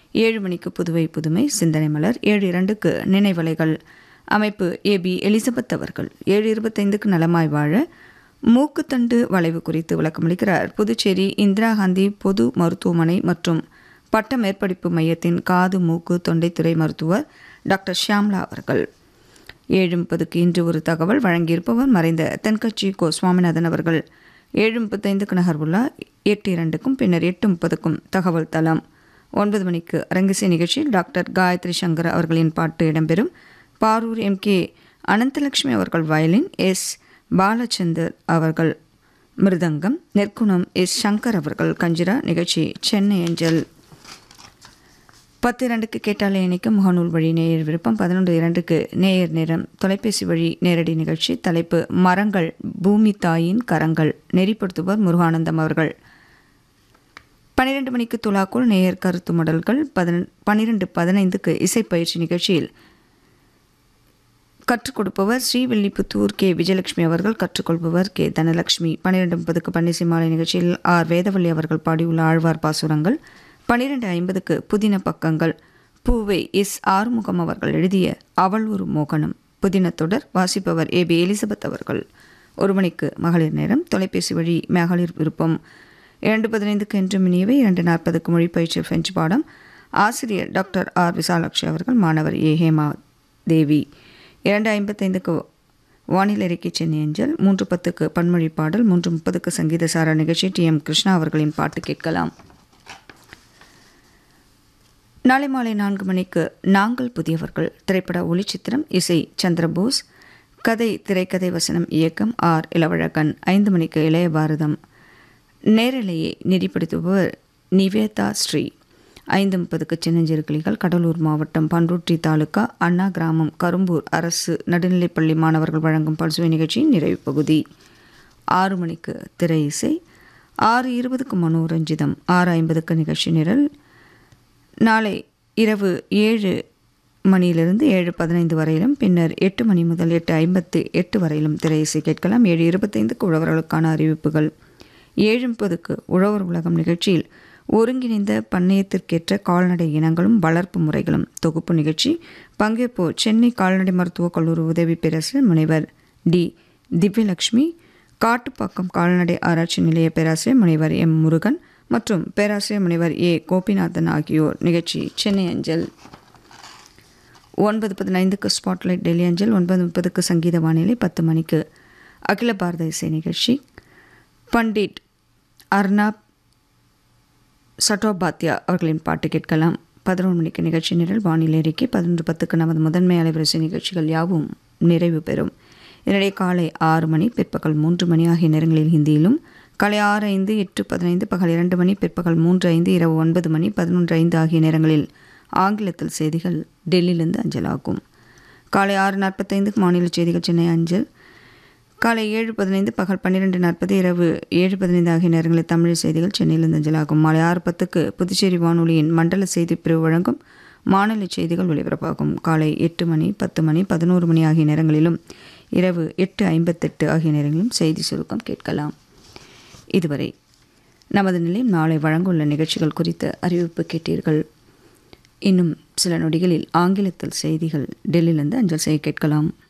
ஏழு மணிக்கு புதுவை புதுமை சிந்தனை மலர் ஏழு இரண்டுக்கு நினைவலைகள் அமைப்பு ஏபி எலிசபெத் அவர்கள் ஏழு இருபத்தைந்துக்கு நலமாய் வாழ மூக்குத்தண்டு வளைவு குறித்து விளக்கமளிக்கிறார் புதுச்சேரி இந்திரா காந்தி பொது மருத்துவமனை மற்றும் பட்ட மேற்படிப்பு மையத்தின் காது மூக்கு தொண்டைத்துறை மருத்துவர் டாக்டர் ஷியாம்லா அவர்கள் ஏழு முப்பதுக்கு இன்று ஒரு தகவல் வழங்கியிருப்பவர் மறைந்த தென்கட்சி கோ சுவாமிநாதன் அவர்கள் ஏழு முப்பத்தைந்துக்கு நகர்வுள்ளா எட்டு இரண்டுக்கும் பின்னர் எட்டு முப்பதுக்கும் தகவல் தளம் ஒன்பது மணிக்கு அரங்கிசை நிகழ்ச்சியில் டாக்டர் காயத்ரி சங்கர் அவர்களின் பாட்டு இடம்பெறும் பாரூர் எம் கே அனந்தலட்சுமி அவர்கள் வயலின் எஸ் பாலச்சந்தர் அவர்கள் மிருதங்கம் நெற்குணம் எஸ் சங்கர் அவர்கள் கஞ்சிரா நிகழ்ச்சி சென்னை அஞ்சல் பத்து இரண்டுக்கு கேட்டாலே இணைக்கும் முகநூல் வழி நேயர் விருப்பம் பதினொன்று இரண்டுக்கு நேயர் நேரம் தொலைபேசி வழி நேரடி நிகழ்ச்சி தலைப்பு மரங்கள் பூமி தாயின் கரங்கள் நெறிப்படுத்துவர் முருகானந்தம் அவர்கள் பன்னிரெண்டு மணிக்கு துலாக்குள் நேயர் கருத்து மடல்கள் பதின பன்னிரெண்டு பதினைந்துக்கு இசைப்பயிற்சி நிகழ்ச்சியில் கற்றுக் கொடுப்பவர் ஸ்ரீவில்லிபுத்தூர் கே விஜயலட்சுமி அவர்கள் கற்றுக்கொள்பவர் கே தனலட்சுமி பன்னிரெண்டு முப்பதுக்கு பன்னிசை மாலை நிகழ்ச்சியில் ஆர் வேதவள்ளி அவர்கள் பாடியுள்ள ஆழ்வார் பாசுரங்கள் பன்னிரெண்டு ஐம்பதுக்கு புதின பக்கங்கள் பூவை எஸ் ஆறுமுகம் அவர்கள் எழுதிய அவள் ஒரு மோகனம் புதின தொடர் வாசிப்பவர் ஏ பி எலிசபெத் அவர்கள் ஒரு மணிக்கு மகளிர் நேரம் தொலைபேசி வழி மகளிர் விருப்பம் இரண்டு பதினைந்துக்கு என்று மினியவை இரண்டு நாற்பதுக்கு மொழி பயிற்சி பிரெஞ்சு பாடம் ஆசிரியர் டாக்டர் ஆர் விசாலாட்சி அவர்கள் மாணவர் ஏ ஹேமா தேவி இரண்டு ஐம்பத்தைந்துக்கு வானிலை அறிக்கை சென்னை அஞ்சல் மூன்று பத்துக்கு பன்மொழி பாடல் மூன்று முப்பதுக்கு சங்கீத சாரா நிகழ்ச்சி டி எம் கிருஷ்ணா அவர்களின் பாட்டு கேட்கலாம் நாளை மாலை நான்கு மணிக்கு நாங்கள் புதியவர்கள் திரைப்பட ஒளிச்சித்திரம் இசை சந்திரபோஸ் கதை திரைக்கதை வசனம் இயக்கம் ஆர் இளவழகன் ஐந்து மணிக்கு இளைய பாரதம் நேரலையை நெறிப்படுத்துபவர் நிவேதா ஸ்ரீ ஐந்து முப்பதுக்கு சின்னஞ்சிறு கிளிகள் கடலூர் மாவட்டம் பன்ருட்டி தாலுகா அண்ணா கிராமம் கரும்பூர் அரசு நடுநிலைப்பள்ளி மாணவர்கள் வழங்கும் பல்சுவை நிகழ்ச்சியின் நிறைவு பகுதி ஆறு மணிக்கு திரை இசை ஆறு இருபதுக்கு மனோரஞ்சிதம் ஆறு ஐம்பதுக்கு நிகழ்ச்சி நிரல் நாளை இரவு ஏழு மணியிலிருந்து ஏழு பதினைந்து வரையிலும் பின்னர் எட்டு மணி முதல் எட்டு ஐம்பத்து எட்டு வரையிலும் திரை இசை கேட்கலாம் ஏழு இருபத்தைந்துக்கு உழவர்களுக்கான அறிவிப்புகள் ஏழு முப்பதுக்கு உழவர் உலகம் நிகழ்ச்சியில் ஒருங்கிணைந்த பண்ணையத்திற்கேற்ற கால்நடை இனங்களும் வளர்ப்பு முறைகளும் தொகுப்பு நிகழ்ச்சி பங்கேற்போர் சென்னை கால்நடை மருத்துவக் கல்லூரி உதவி பேராசிரியர் முனைவர் டி திவ்யலட்சுமி காட்டுப்பாக்கம் கால்நடை ஆராய்ச்சி நிலைய பேராசிரியர் முனைவர் எம் முருகன் மற்றும் பேராசிரியர் முனைவர் ஏ கோபிநாதன் ஆகியோர் நிகழ்ச்சி சென்னை அஞ்சல் ஒன்பது பதினைந்துக்கு ஸ்பாட்லைட் டெல்லி அஞ்சல் ஒன்பது முப்பதுக்கு சங்கீத வானிலை பத்து மணிக்கு அகில பாரத இசை நிகழ்ச்சி பண்டிட் அர்னாப் சட்டோபாத்யா அவர்களின் பாட்டு கேட்கலாம் பதினொன்று மணிக்கு நிகழ்ச்சி நிரல் வானிலை அறிக்கை பதினொன்று பத்துக்கு நமது முதன்மை அலைவரிசை நிகழ்ச்சிகள் யாவும் நிறைவு பெறும் இதனிடையே காலை ஆறு மணி பிற்பகல் மூன்று மணி ஆகிய நேரங்களில் ஹிந்தியிலும் காலை ஆறு ஐந்து எட்டு பதினைந்து பகல் இரண்டு மணி பிற்பகல் மூன்று ஐந்து இரவு ஒன்பது மணி பதினொன்று ஐந்து ஆகிய நேரங்களில் ஆங்கிலத்தில் செய்திகள் டெல்லியிலிருந்து அஞ்சலாகும் காலை ஆறு நாற்பத்தைந்துக்கு மாநில செய்திகள் சென்னை அஞ்சல் காலை ஏழு பதினைந்து பகல் பன்னிரெண்டு நாற்பது இரவு ஏழு பதினைந்து ஆகிய நேரங்களில் தமிழ் செய்திகள் சென்னையிலிருந்து அஞ்சலாகும் மாலை ஆறு பத்துக்கு புதுச்சேரி வானொலியின் மண்டல செய்தி பிரிவு வழங்கும் மாநில செய்திகள் ஒலிபரப்பாகும் காலை எட்டு மணி பத்து மணி பதினோரு மணி ஆகிய நேரங்களிலும் இரவு எட்டு ஐம்பத்தெட்டு ஆகிய நேரங்களிலும் செய்தி சுருக்கம் கேட்கலாம் இதுவரை நமது நிலையம் நாளை வழங்குள்ள நிகழ்ச்சிகள் குறித்த அறிவிப்பு கேட்டீர்கள் இன்னும் சில நொடிகளில் ஆங்கிலத்தில் செய்திகள் டெல்லியிலிருந்து அஞ்சல் செய்ய கேட்கலாம்